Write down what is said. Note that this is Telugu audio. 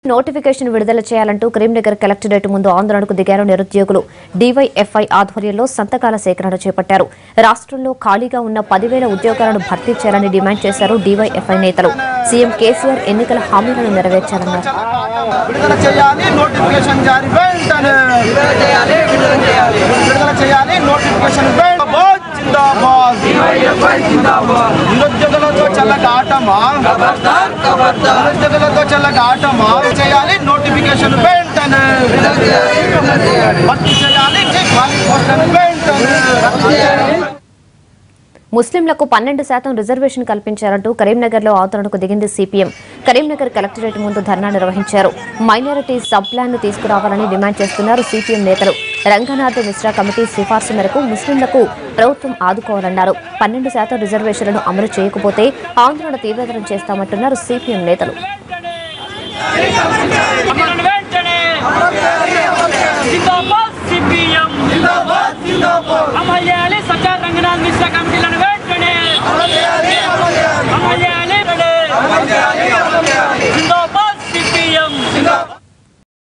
నోటిఫికేషన్ విడుదల చేయాలంటూ కరీంనగర్ కలెక్టరేట్ ముందు ఆందోళనకు దిగారు నిరుద్యోగులు డీవైఎఫ్ఐ ఆధ్వర్యంలో సంతకాల సేకరణ చేపట్టారు రాష్ట్రంలో ఖాళీగా ఉన్న పదివేల ఉద్యోగాలను భర్తీ చేయాలని డిమాండ్ చేశారు డీవైఎఫ్ఐ నేతలు సీఎం కేసీఆర్ ఎన్నికల హామీలను నెరవేర్చాలన్నారు విడుదల చేయాలి నోటిఫికేషన్ జారీ వెంటనే విడుదల చేయాలి నోటిఫికేషన్ వెంటనే జిందాబాద్ నిరుద్యోగులతో చల్లగా ఆటమా నిరుద్యోగులతో చల్లగా ఆటమా చేయాలి నోటిఫికేషన్ వెంటనే భర్తీ చేయాలి ఖాళీ పోస్టులను వెంటనే ముస్లింలకు పన్నెండు శాతం రిజర్వేషన్ కల్పించారంటూ కరీంనగర్లో ఆందోళనకు దిగింది సిపిఎం కరీంనగర్ కలెక్టరేట్ ముందు ధర్నా నిర్వహించారు మైనారిటీ సబ్ ప్లాన్ ను తీసుకురావాలని డిమాండ్ చేస్తున్నారు సిపిఎం నేతలు రంగనాథ్ మిశ్రా కమిటీ సిఫార్సు మేరకు ముస్లింలకు ప్రభుత్వం ఆదుకోవాలన్నారు పన్నెండు శాతం రిజర్వేషన్లను అమలు చేయకపోతే ఆందోళన తీవ్రతరం చేస్తామంటున్నారు సిపిఎం నేతలు